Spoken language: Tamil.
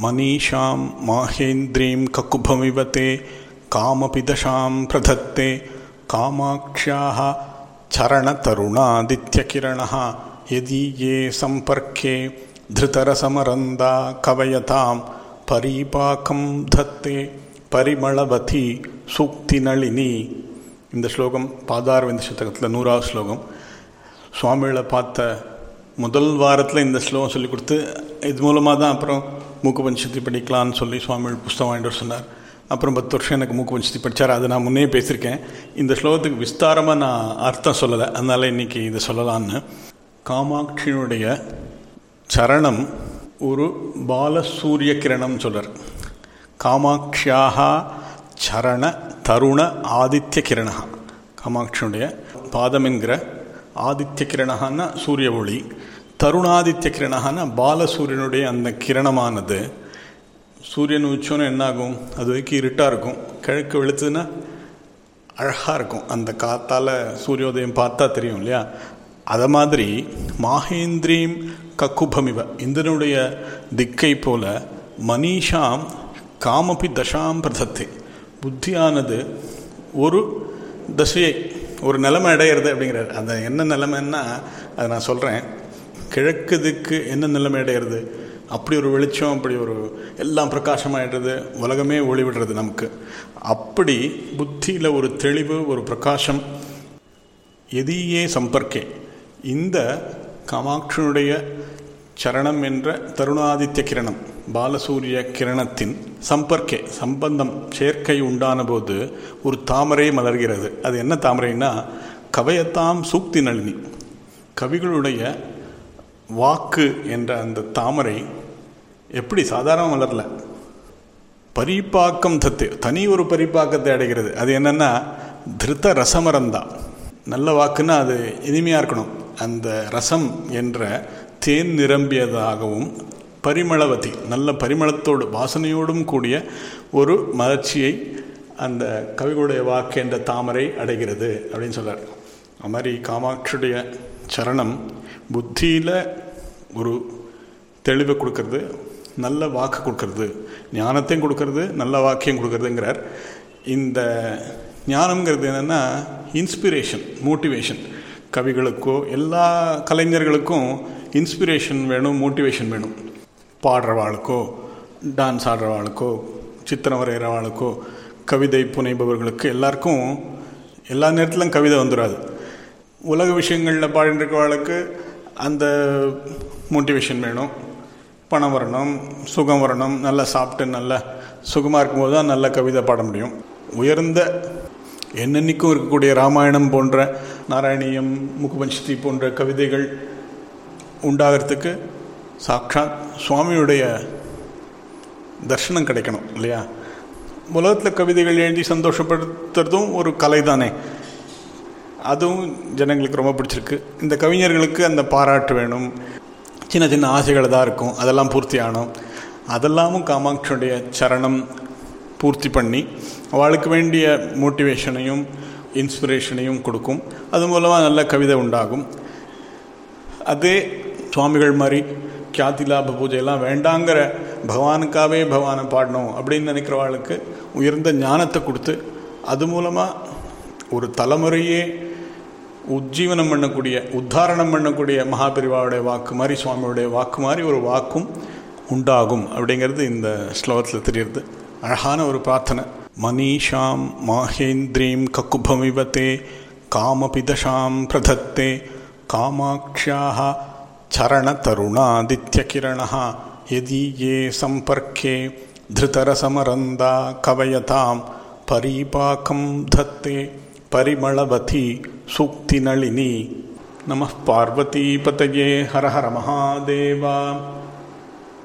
मनीषां माहेन्द्रीं ककुभमिव ते कामपि दशां प्रधत्ते कामाक्ष्याः चरणतरुणादित्यकिरणः यदि ये सम्पर्के धृतरसमरन्दा कवयतां परीपाकं धत्ते परिमளவதி சூக்திநளினி இந்த ஸ்லோகம் பாதாரவிந்த சதகத்தில் நூறாவது ஸ்லோகம் சுவாமிகளை பார்த்த முதல் வாரத்தில் இந்த ஸ்லோகம் சொல்லி கொடுத்து இது மூலமாக தான் அப்புறம் மூக்கு பஞ்சத்தி படிக்கலான்னு சொல்லி சுவாமிகள் புஸ்தகம் வாங்கிட்டு வர சொன்னார் அப்புறம் பத்து வருஷம் எனக்கு மூக்கு பஞ்சத்தி படித்தார் அதை நான் முன்னே பேசியிருக்கேன் இந்த ஸ்லோகத்துக்கு விஸ்தாரமாக நான் அர்த்தம் சொல்லலை அதனால் இன்றைக்கி இதை சொல்லலான்னு காமாட்சியினுடைய சரணம் ஒரு பாலசூரிய கிரணம் சொல்கிறார் காமாட்சியாக சரண தருண ஆதித்ய கிரணா காமாட்சியுடைய பாதம் என்கிற ஆதித்ய கிரணகான்னா சூரிய ஒளி தருணாதித்ய கிரணகான்னா பாலசூரியனுடைய அந்த கிரணமானது சூரியன் உச்சோன்னு என்னாகும் அது வரைக்கும் இருட்டாக இருக்கும் கிழக்கு வெளுத்துன்னா அழகாக இருக்கும் அந்த காத்தால் சூரியோதயம் பார்த்தா தெரியும் இல்லையா அதை மாதிரி மாஹேந்திரீம் கக்குபமிவ இந்திரனுடைய திக்கை போல மனிஷாம் காமபி தசாம் பிரதத்தை புத்தியானது ஒரு தசையை ஒரு நிலைமை அடையிறது அப்படிங்கிறார் அந்த என்ன நிலைமைன்னா அதை நான் சொல்கிறேன் கிழக்கு திக்கு என்ன நிலைமை அடையிறது அப்படி ஒரு வெளிச்சம் அப்படி ஒரு எல்லாம் பிரகாசமாயிடுறது உலகமே ஒளி விடுறது நமக்கு அப்படி புத்தியில் ஒரு தெளிவு ஒரு பிரகாசம் எதியே சம்பர்க்கே இந்த காமாட்சியுடைய சரணம் என்ற தருணாதித்ய கிரணம் பாலசூரிய கிரணத்தின் சம்பர்க்கே சம்பந்தம் சேர்க்கை உண்டான போது ஒரு தாமரை மலர்கிறது அது என்ன தாமரைன்னா கவையத்தாம் சூக்தி நளினி கவிகளுடைய வாக்கு என்ற அந்த தாமரை எப்படி சாதாரண மலரல பரிப்பாக்கம் தத்து தனி ஒரு பரிப்பாக்கத்தை அடைகிறது அது என்னன்னா திருத்த ரசமரந்தா நல்ல வாக்குன்னா அது இனிமையாக இருக்கணும் அந்த ரசம் என்ற தேன் நிரம்பியதாகவும் பரிமளவதி நல்ல பரிமளத்தோடு வாசனையோடும் கூடிய ஒரு மலர்ச்சியை அந்த கவிகளுடைய வாக்கு என்ற தாமரை அடைகிறது அப்படின்னு சொல்கிறார் அது மாதிரி காமாட்சியுடைய சரணம் புத்தியில் ஒரு தெளிவை கொடுக்கறது நல்ல வாக்கு கொடுக்கறது ஞானத்தையும் கொடுக்கறது நல்ல வாக்கியம் கொடுக்கறதுங்கிறார் இந்த ஞானம்ங்கிறது என்னென்னா இன்ஸ்பிரேஷன் மோட்டிவேஷன் கவிகளுக்கோ எல்லா கலைஞர்களுக்கும் இன்ஸ்பிரேஷன் வேணும் மோட்டிவேஷன் வேணும் பாடுறவாளுக்கோ டான்ஸ் ஆடுறவாளுக்கோ சித்திரம் வரைகிறவாளுக்கோ கவிதை புனைபவர்களுக்கு எல்லாருக்கும் எல்லா நேரத்திலும் கவிதை வந்துடாது உலக விஷயங்களில் பாடிட்டு இருக்கவாளுக்கு அந்த மோட்டிவேஷன் வேணும் பணம் வரணும் சுகம் வரணும் நல்லா சாப்பிட்டு நல்லா சுகமாக இருக்கும்போது தான் நல்ல கவிதை பாட முடியும் உயர்ந்த என்னென்னைக்கும் இருக்கக்கூடிய ராமாயணம் போன்ற நாராயணியம் முகுபஞ்சதி போன்ற கவிதைகள் உண்டாகிறதுக்கு சாட்சாத் சுவாமியுடைய தர்ஷனம் கிடைக்கணும் இல்லையா உலகத்தில் கவிதைகள் எழுதி சந்தோஷப்படுத்துறதும் ஒரு கலை தானே அதுவும் ஜனங்களுக்கு ரொம்ப பிடிச்சிருக்கு இந்த கவிஞர்களுக்கு அந்த பாராட்டு வேணும் சின்ன சின்ன ஆசைகள் தான் இருக்கும் அதெல்லாம் பூர்த்தி ஆகணும் அதெல்லாமும் காமாட்சியுடைய சரணம் பூர்த்தி பண்ணி அவளுக்கு வேண்டிய மோட்டிவேஷனையும் இன்ஸ்பிரேஷனையும் கொடுக்கும் அது மூலமாக நல்ல கவிதை உண்டாகும் அதே சுவாமிகள் மாதிரி கியாதி லாப பூஜையெல்லாம் வேண்டாங்கிற பகவானுக்காகவே பகவானை பாடணும் அப்படின்னு நினைக்கிறவாளுக்கு உயர்ந்த ஞானத்தை கொடுத்து அது மூலமாக ஒரு தலைமுறையே உஜ்ஜீவனம் பண்ணக்கூடிய உத்தாரணம் பண்ணக்கூடிய மகாபிரிவாவுடைய வாக்கு மாதிரி சுவாமியுடைய வாக்கு மாதிரி ஒரு வாக்கும் உண்டாகும் அப்படிங்கிறது இந்த ஸ்லோகத்தில் தெரியுது அழகான ஒரு பிரார்த்தனை மனிஷாம் மாஹேந்திரீம் கக்குபமிவத்தே காமபிதஷாம் பிரதத்தே காமாட்சியாக चरणतरुणादित्यकिरणः यदि ये सम्पर्के धृतरसमरन्दा कवयतां परीपाकं धत्ते परिमळवती सूक्तिनळिनी नमः पार्वतीपतये हर हर महादेव